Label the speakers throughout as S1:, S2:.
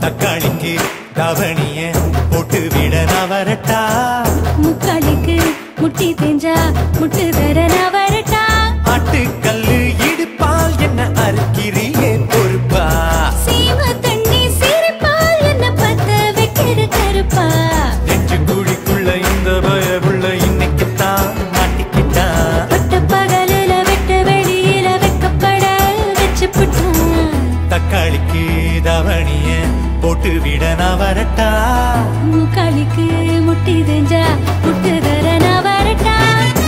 S1: தக்காளிக்கு தவணிய போட்டு விட நான் வரட்டா
S2: முக்காலுக்கு முட்டி தேஞ்சா முட்டு தர நான் வரட்டா
S1: ஆட்டுக்கல்லு இடுப்பால் என்ன அறுக்கிறியே பொறுப்பா
S2: சீம தண்ணி சிரிப்பால் என்ன பத்த வைக்கிற கருப்பா
S1: நெஞ்சு குழிக்குள்ள இந்த பயவுள்ள இன்னைக்குத்தான் மாட்டிக்கிட்டான்
S2: பட்ட பகலில வெட்ட வெளியில வெக்கப்பட வச்சு புட்டான்
S1: தக்காளிக்கு தவணிய போட்டு விட நான் வரட்டா
S2: முக்காலுக்கு முட்டி தேஞ்சா முட்டு தர நான் வரட்டா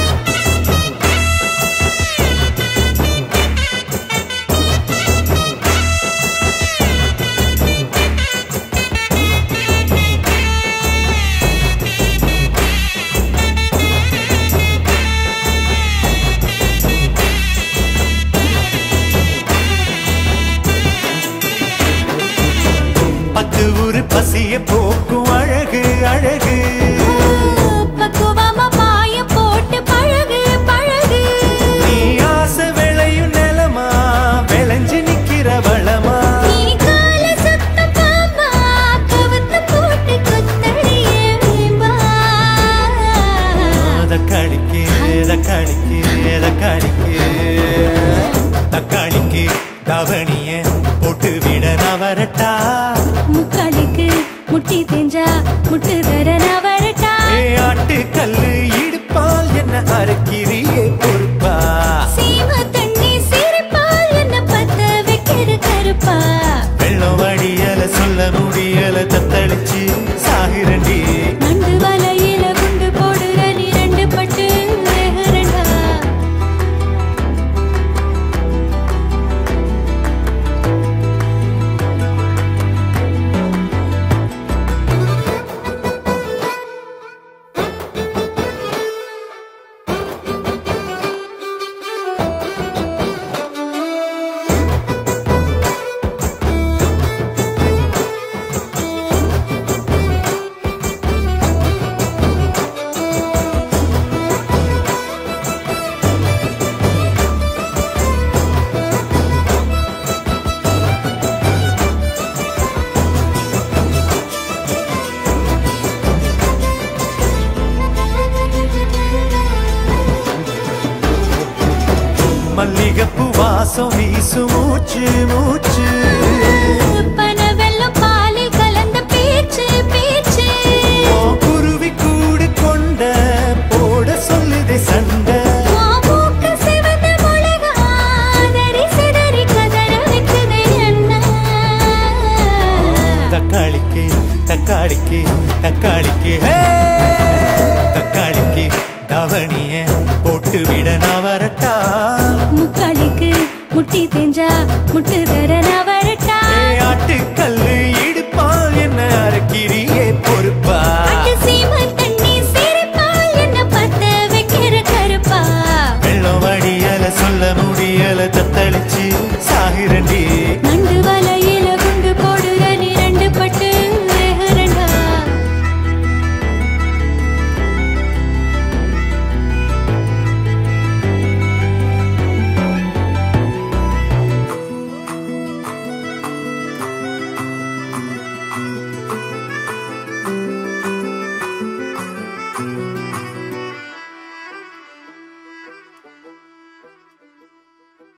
S1: பத்து ஊரு பசிய போக்கும் அழகு அழகு
S2: பக்குவமா பாய போட்டு பழகு பழகு
S1: நீ ஆசை விளையும் நிலமா விளைஞ்சு நிக்கிற வளமா
S2: நீ கால சுத்த பாம்பா கவுத்து போட்டு குத்தடியே வீம்பா
S1: தக்காளிக்கு தக்காளிக்கு தக்காளிக்கு தக்காளிக்கு தவணிய போட்டு விட நான் வரட்டா
S2: முக்காலுக்கு முட்டி தேஞ்சா முட்டு தர நான் வரட்டா
S1: ஏ ஆட்டு கல்லு இடுப்பால் என்ன அரைக்கிறியே பொறுப்பா
S2: சீம தண்ணி சிரிப்பால் என்ன பத்த வைக்கிற கருப்பா
S1: வெள்ளம் வடியல சொல்ல முடியல தத்தளிச்சு சாகுரண்டி
S2: நண்டு வலையில குண்டு போடுற நீ ரெண்டு பட்டு வேகரண்டா
S1: மல்லிகைப்பூ வாசம் வீசு மூச்சு மூச்சு
S2: பனவெல்லம் பாலில் கலந்த பேச்சு பேச்சு
S1: ஓ குருவி கூடு கொண்ட போட சொல்லுதே சண்டை
S2: உன் மூக்கு சிவந்த மிளகா, அதறி சிதறி கதற வைக்குதே அண்ணா.
S1: தக்காளிக்கு தக்காளிக்கு தக்காளிக்கு ஹே! தக்காளிக்கு தவணிய போட்டு விட நான் வரட்டா
S2: முக்காலுக்கு முட்டி தேஞ்சா முட்டு தர நான் வரட்டா
S1: ஏ ஆட்டுக்கல்லு